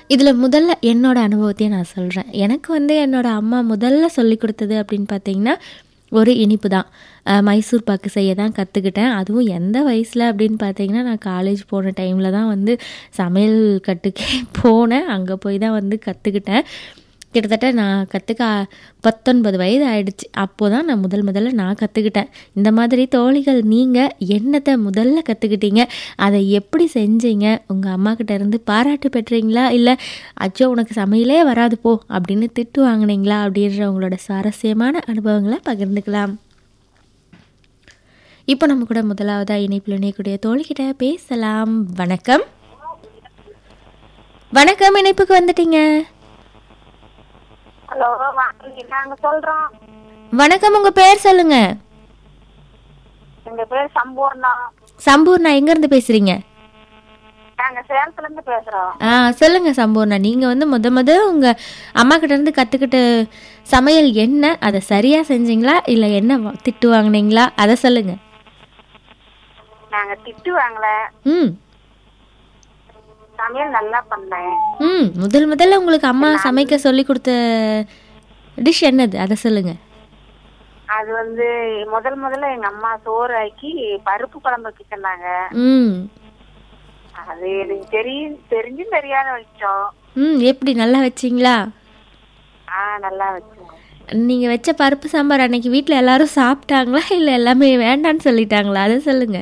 இதில் முதல்ல என்னோட அனுபவத்தையும் நான் சொல்கிறேன் எனக்கு வந்து என்னோட அம்மா முதல்ல சொல்லி கொடுத்தது அப்படின்னு பார்த்தீங்கன்னா ஒரு இனிப்பு தான் அஹ் மைசூர் பாக்கு செய்ய தான் கற்றுக்கிட்டேன் அதுவும் எந்த வயசில் அப்படின்னு பார்த்தீங்கன்னா நான் காலேஜ் போன டைமில் தான் வந்து சமையல் கட்டுக்கே போனேன் அங்கே போய் தான் வந்து கற்றுக்கிட்டேன் கிட்டத்தட்ட நான் கற்றுக்க பத்தொன்பது வயது ஆயிடுச்சு அப்போ தான் நான் முதல் முதல்ல நான் கற்றுக்கிட்டேன் இந்த மாதிரி தோழிகள் நீங்கள் என்னத்தை முதல்ல கற்றுக்கிட்டீங்க அதை எப்படி செஞ்சீங்க உங்கள் அம்மா கிட்ட இருந்து பாராட்டு பெற்றீங்களா இல்லை அச்சோ உனக்கு சமையலே வராது போ அப்படின்னு திட்டு வாங்குனீங்களா அப்படின்ற உங்களோட சுவாரஸ்யமான அனுபவங்களை பகிர்ந்துக்கலாம் இப்போ நம்ம கூட முதலாவதாக இணைப்பில் இணையக்கூடிய தோழிக்கிட்ட பேசலாம் வணக்கம் வணக்கம் இணைப்புக்கு வந்துட்டீங்க ஹலோ நாங்க சொல்றோம் வணக்கம் உங்க பேர் சொல்லுங்க எங்க பேர் சம்பூர்ணா சம்பூர்ணா எங்க இருந்து பேசுறீங்க நாங்க சேலத்துல இருந்து பேசுறோம் ஆ சொல்லுங்க சம்பூர்ணா நீங்க வந்து முத முத உங்க அம்மா கிட்ட இருந்து கத்துக்கிட்ட சமையல் என்ன அதை சரியா செஞ்சீங்களா இல்ல என்ன வா- திட்டு வாங்குனீங்களா அதை சொல்லுங்க நாங்க திட்டு வாங்கல ம் சமையல் நல்லா பண்ணேன் ம் முதல் முதல்ல உங்களுக்கு அம்மா சமைக்க சொல்லி கொடுத்த டிஷ் என்னது அதை சொல்லுங்க அது வந்து முதல் முதல்ல எங்க அம்மா சோறு ஆக்கி பருப்பு குழம்பு வைக்க சொன்னாங்க ம் அது எனக்கு தெரியும் தெரிஞ்சும் தெரியாத வச்சோம் ம் எப்படி நல்லா வச்சிங்களா ஆ நல்லா வச்சோம் நீங்கள் வச்ச பருப்பு சாம்பார் அன்னைக்கு வீட்டில் எல்லாரும் சாப்பிட்டாங்களா இல்லை எல்லாமே வேண்டான்னு சொல்லிட்டாங்களா அதை சொல்லுங்க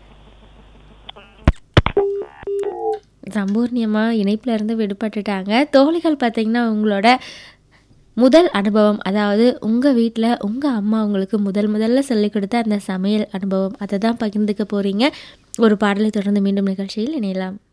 சம்பூர்ணியமாக இணைப்பில் இருந்து விடுபட்டுட்டாங்க தோழிகள் பார்த்தீங்கன்னா உங்களோட முதல் அனுபவம் அதாவது உங்கள் வீட்டில் உங்கள் அம்மா உங்களுக்கு முதல் முதல்ல சொல்லிக் கொடுத்த அந்த சமையல் அனுபவம் அதை தான் பகிர்ந்துக்க போகிறீங்க ஒரு பாடலை தொடர்ந்து மீண்டும் நிகழ்ச்சியில் இணையலாம்